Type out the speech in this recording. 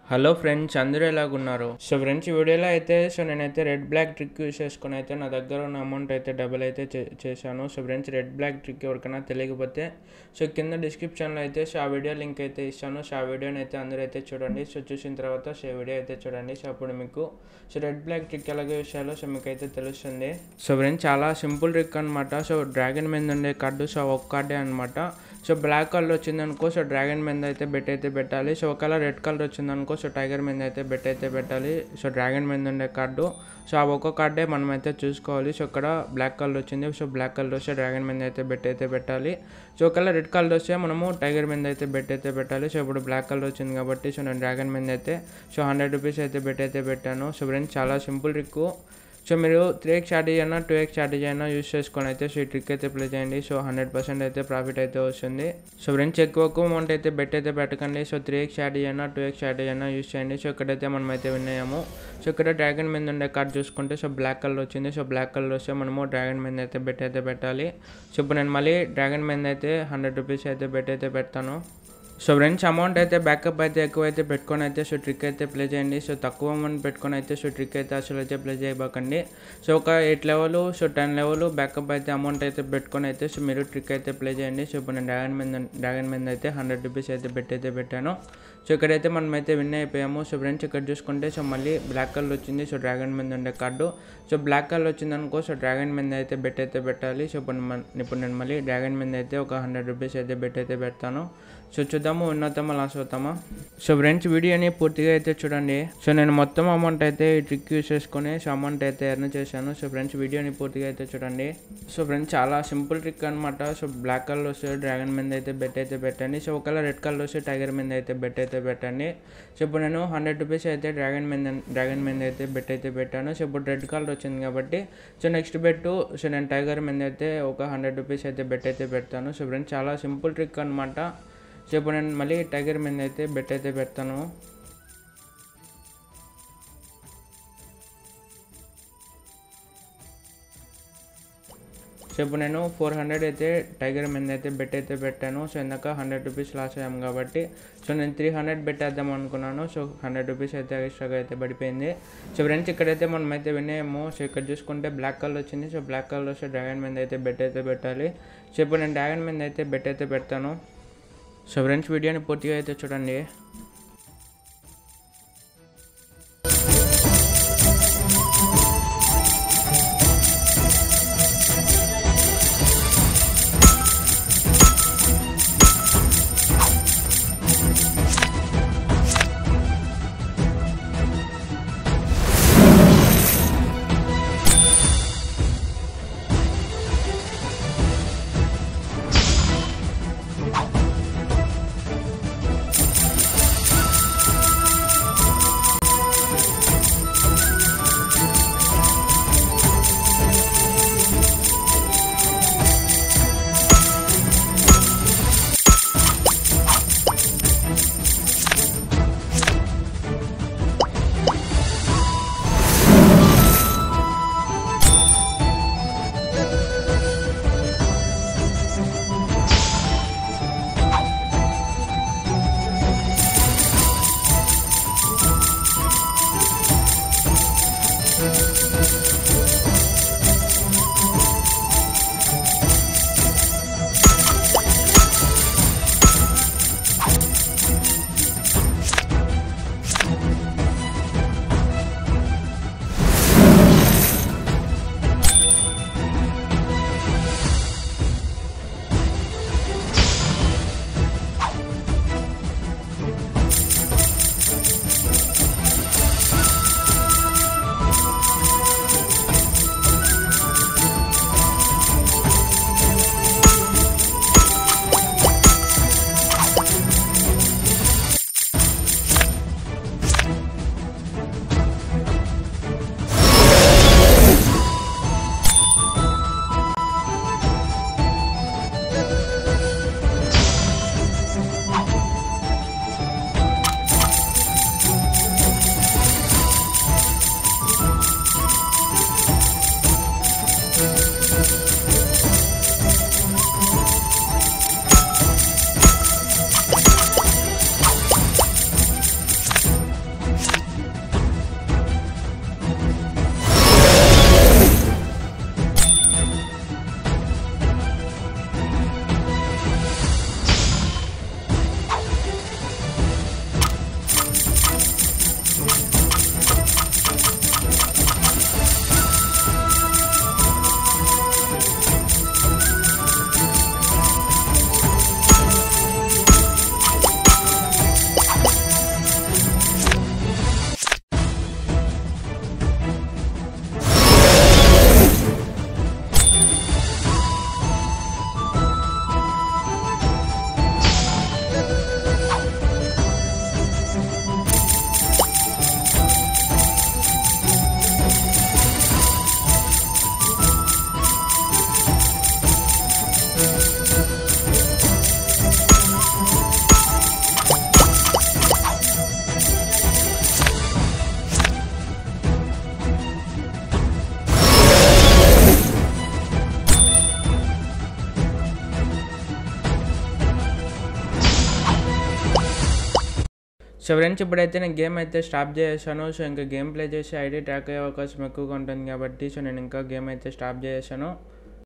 hello friends అందరూ ఎలాగున్నారు so friends ఈ వీడియోలో అయితే సో నేనైతే రెడ్ బ్లాక్ ట్రిక్ యూస్ చేసుకుని అయితే నా దగ్గర ఉన్న అమౌంట్ అయితే డబుల్ అయితే చే- చేశాను so friends red black trick ఎవరికైనా తెలియకపోతే సో కింద డిస్క్రిప్షన్లో అయితే సో ఆ వీడియో లింక్ అయితే ఇస్తాను సో ఆ వీడియోని అయితే అందరూ అయితే చూడండి సో చూసిన తర్వాత సో ఈ వీడియో అయితే చూడండి సో అప్పుడు మీకు సో రెడ్ బ్లాక్ ట్రిక్ ఎలాగో యూస్ చేయాలో సో మీకు అయితే తెలుస్తుంది సో ఫ్రెండ్స్ చాలా సింపుల్ ట్రిక్ అనమాట సో డ్రాగన్ మీద ఉండే కార్డు సో ఒక కార్డే అనమాట సో బ్లాక్ కలర్ వచ్చిందనుకో సో డ్రాగన్ మీద అయితే బెట్ అయితే పెట్టాలి సో ఒకవేళ రెడ్ కలర్ వచ్చిందనుకో సో టైగర్ మీద అయితే బెట్ అయితే పెట్టాలి సో డ్రాగన్ మీద ఉండే కార్డు సో ఆ ఒక్క కార్డే మనం అయితే చూసుకోవాలి సో ఇక్కడ బ్లాక్ కలర్ వచ్చింది సో బ్లాక్ కలర్ వస్తే డ్రాగన్ మీద అయితే బెట్ అయితే పెట్టాలి సో ఒకవేళ రెడ్ కలర్ వస్తే మనము టైగర్ మీద అయితే బెట్ అయితే పెట్టాలి సో ఇప్పుడు బ్లాక్ కలర్ వచ్చింది కాబట్టి సో నేను డ్రాగన్ మీద అయితే సో హండ్రెడ్ రూపీస్ అయితే బెట్ అయితే పెట్టాను సో ఫ్రెండ్స్ చాలా సింపుల్ ట్రిక్ సో మీరు త్రీ ఎక్స్ స్ట్రాటజీ అయినా టూ ఎక్స్ స్ట్రాటజీ అయినా యూస్ చేసుకొని అయితే సో ఈ ట్రిక్ అయితే ప్లే చేయండి సో హండ్రెడ్ పర్సెంట్ అయితే ప్రాఫిట్ అయితే వస్తుంది సో ఫ్రెండ్స్ ఎక్కువ ఎక్కువ అమౌంట్ అయితే బెట్ అయితే పెట్టకండి సో త్రీ ఎక్స్ స్ట్రాటజీ అయినా టూ ఎక్స్ స్ట్రాటజీ అయినా యూస్ చేయండి సో ఇక్కడైతే మనం అయితే విన్ అయ్యాము సో ఇక్కడ డ్రాగన్ మీద ఉండే కార్డ్ చూసుకుంటే సో బ్లాక్ కలర్ వచ్చింది సో బ్లాక్ కలర్ వస్తే మనము డ్రాగన్ మీద అయితే బెట్ అయితే పెట్టాలి సో ఇప్పుడు నేను మళ్ళీ డ్రాగన్ మీద అయితే హండ్రెడ్ రూపీస్ అయితే బెట్ అయితే పెడతాను సో ఫ్రెండ్స్ అమౌంట్ అయితే బ్యాకప్ అయితే ఎక్కువ అయితే పెట్టుకొని అయితే సో ట్రిక్ అయితే ప్లే చేయండి సో తక్కువ అమౌంట్ పెట్టుకొని అయితే సో ట్రిక్ అయితే అసలు అయితే ప్లే చేయబాకండి సో ఒక eight level so ten level backup అయితే అమౌంట్ అయితే పెట్టుకొని అయితే సో మీరు ట్రిక్ అయితే ప్లే చేయండి సో ఇప్పుడు నేను డ్రాగన్ మీద డ్రాగన్ మీద అయితే హండ్రెడ్ రూపీస్ అయితే బెట్ అయితే పెట్టాను సో ఇక్కడైతే మనం అయితే విన్ అయిపోయాము సో ఫ్రెండ్స్ ఇక్కడ చూసుకుంటే సో మళ్ళీ బ్లాక్ కలర్ వచ్చింది సో డ్రాగన్ మీద ఉండే కార్డు సో బ్లాక్ కలర్ వచ్చింది అనుకో సో డ్రాగన్ మీద అయితే బెట్ అయితే పెట్టాలి సో ఇప్పుడు మన- ఇప్పుడు నేను మళ్ళీ డ్రాగన్ మీద అయితే ఒక హండ్రెడ్ రూపీస్ అయితే బెట్ అయితే పెడతాను సో చూద్దాము ఉన్నతమా లాస్ అవుతామా సో ఫ్రెండ్స్ వీడియోని పూర్తిగా అయితే చూడండి సో నేను మొత్తం అమౌంట్ అయితే ఈ ట్రిక్ యూస్ చేసుకొని సో అమౌంట్ అయితే ఎర్న్ చేశాను సో ఫ్రెండ్స్ వీడియోని పూర్తిగా అయితే చూడండి సో ఫ్రెండ్స్ చాలా సింపుల్ ట్రిక్ అనమాట సో బ్లాక్ కలర్ వస్తే డ్రాగన్ మీద అయితే బెట్ అయితే పెట్టండి సో ఒకవేళ రెడ్ కలర్ వస్తే టైగర్ మీద అయితే బెట్ అయితే పెట్టండి సో ఇప్పుడు నేను హండ్రెడ్ రూపీస్ అయితే డ్రాగన్ మీద డ్రాగన్ మీద అయితే బెట్ అయితే పెట్టాను సో ఇప్పుడు రెడ్ కలర్ వచ్చింది కాబట్టి సో నెక్స్ట్ బెట్ సో నేను టైగర్ మీద అయితే ఒక హండ్రెడ్ రూపీస్ అయితే బెట్ అయితే పెడతాను సో ఫ్రెండ్స్ చాలా సింపుల్ ట్రిక్ అనమాట సో ఇప్పుడు నేను మళ్ళీ టైగర్ మీద అయితే బెట్ అయితే పెడతాను సో ఇప్పుడు నేను ఫోర్ హండ్రెడ్ అయితే టైగర్ మీద అయితే బెట్ అయితే పెట్టాను సో ఇందాక హండ్రెడ్ రూపీస్ లాస్ అయ్యాము కాబట్టి సో నేను త్రీ హండ్రెడ్ పెట్టేద్దాం అనుకున్నాను సో హండ్రెడ్ రూపీస్ అయితే ఎక్స్ట్రాగా అయితే పడిపోయింది సో ఫ్రెండ్స్ ఇక్కడైతే మనం అయితే వినేమో సో ఇక్కడ చూసుకుంటే బ్లాక్ కలర్ వచ్చింది సో బ్లాక్ కలర్ వస్తే డ్రాగన్ మీద అయితే బెట్ అయితే పెట్టాలి సో ఇప్పుడు నేను డ్రాగన్ మీద అయితే బెట్ అయితే పెడతాను సో ఫ్రెండ్స్ వీడియోని పూర్తిగా అయితే చూడండి సో ఫ్రెండ్స్ ఇప్పుడైతే నేను గేమ్ అయితే స్టాప్ చేసేసాను సో ఇంకా గేమ్ ప్లే చేసి ఐడి ట్రాక్ అయ్యే అవకాశం ఎక్కువగా ఉంటుంది కాబట్టి సో నేను ఇంకా గేమ్ అయితే స్టాప్ చేసేసాను